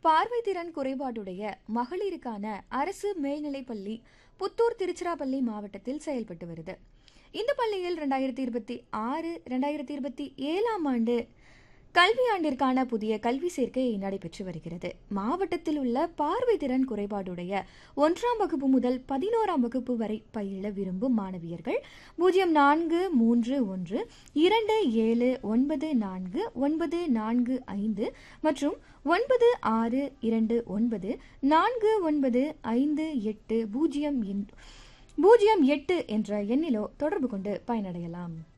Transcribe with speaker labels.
Speaker 1: பார்வை திறன் குறைபாடுடைய மகளிருக்கான அரசு மேல்நிலைப்பள்ளி புத்தூர் திருச்சிராப்பள்ளி மாவட்டத்தில் செயல்பட்டு வருது இந்த பள்ளியில் ரெண்டாயிரத்தி இருபத்தி ஆறு ரெண்டாயிரத்தி இருபத்தி ஏழாம் ஆண்டு கல்வியாண்டிற்கான புதிய கல்வி சேர்க்கை நடைபெற்று வருகிறது மாவட்டத்தில் உள்ள பார்வை திறன் குறைபாடுடைய ஒன்றாம் வகுப்பு முதல் பதினோராம் வகுப்பு வரை பயில விரும்பும் மாணவியர்கள் பூஜ்ஜியம் நான்கு மூன்று ஒன்று இரண்டு ஏழு ஒன்பது நான்கு ஒன்பது நான்கு ஐந்து மற்றும் ஒன்பது ஆறு இரண்டு ஒன்பது நான்கு ஒன்பது ஐந்து எட்டு பூஜ்ஜியம் எண்- பூஜ்ஜியம் எட்டு என்ற எண்ணிலோ தொடர்பு கொண்டு பயனடையலாம்